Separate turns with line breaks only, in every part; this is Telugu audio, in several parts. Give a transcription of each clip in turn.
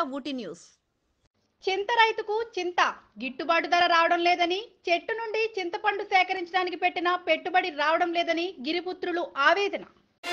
ఊటీ న్యూస్
చింత రైతుకు చింత గిట్టుబాటు ధర రావడం లేదని చెట్టు నుండి చింతపండు సేకరించడానికి పెట్టిన పెట్టుబడి రావడం లేదని గిరిపుత్రులు ఆవేదన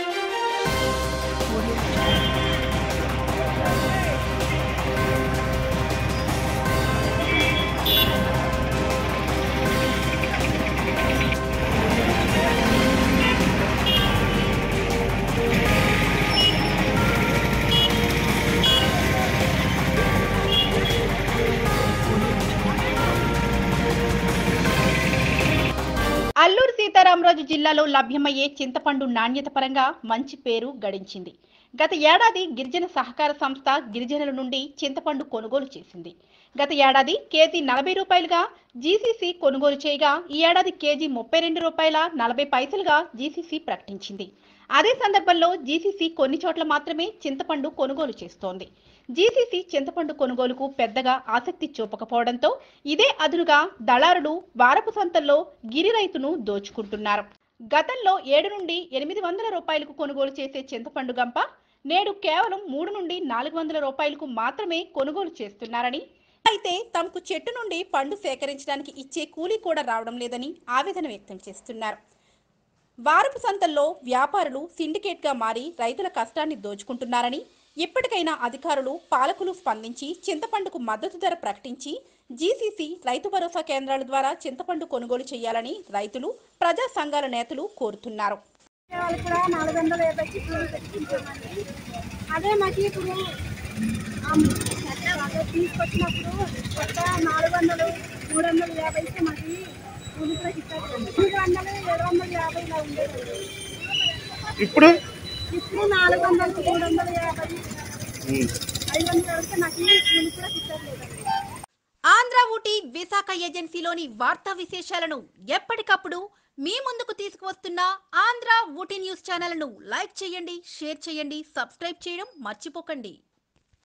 అల్లూరు సీతారామరాజు జిల్లాలో లభ్యమయ్యే చింతపండు నాణ్యత పరంగా మంచి పేరు గడించింది గత ఏడాది గిరిజన సహకార సంస్థ గిరిజనుల నుండి చింతపండు కొనుగోలు చేసింది గత ఏడాది కేజీ నలభై రూపాయలుగా జీసీసీ కొనుగోలు చేయగా ఈ ఏడాది కేజీ ముప్పై రెండు రూపాయల నలభై పైసలుగా జీసీసీ ప్రకటించింది అదే సందర్భంలో జీసీసీ కొన్ని చోట్ల మాత్రమే చింతపండు కొనుగోలు చేస్తోంది జీసీసీ చింతపండు కొనుగోలుకు పెద్దగా ఆసక్తి చూపకపోవడంతో ఇదే అదునుగా దళారులు వారపు సంతల్లో గిరి రైతును దోచుకుంటున్నారు గతంలో ఏడు నుండి ఎనిమిది వందల రూపాయలకు కొనుగోలు చేసే చింతపండు గంప నేడు కేవలం మూడు నుండి నాలుగు వందల రూపాయలకు మాత్రమే కొనుగోలు చేస్తున్నారని అయితే తమకు చెట్టు నుండి పండు సేకరించడానికి ఇచ్చే కూలీ కూడా రావడం లేదని ఆవేదన వ్యక్తం చేస్తున్నారు వారపు సంతల్లో వ్యాపారులు సిండికేట్గా మారి రైతుల కష్టాన్ని దోచుకుంటున్నారని ఇప్పటికైనా అధికారులు పాలకులు స్పందించి చింతపండుకు మద్దతు ధర ప్రకటించి జీసీసీ రైతు భరోసా కేంద్రాల ద్వారా చింతపండు కొనుగోలు చేయాలని రైతులు ప్రజా సంఘాల నేతలు కోరుతున్నారు
వాళ్ళు కూడా నాలుగు వందల యాభై చిక్కులు తెచ్చుకుంటామండి అదే మాకు ఇప్పుడు ఆ అదే తీసుకొచ్చినప్పుడు కొత్త నాలుగు వందలు మూడు వందల యాభై ఇస్తే మాకు కూలి కూడా ఇస్తారు మూడు వందలు ఏడు వందల యాభై ఇలా ఉండేది
ఇప్పుడు
ఇప్పుడు నాలుగు వందలు మూడు వందల యాభై ఐదు వందలు వస్తే నాకు కూలి కూడా ఇచ్చట్లేదండి
ఆంధ్ర ఊటీ విశాఖ ఏజెన్సీలోని వార్తా విశేషాలను ఎప్పటికప్పుడు మీ ముందుకు తీసుకువస్తున్న ఆంధ్ర ఊటీ న్యూస్ ఛానల్ను లైక్ చేయండి షేర్ చేయండి సబ్స్క్రైబ్ చేయడం మర్చిపోకండి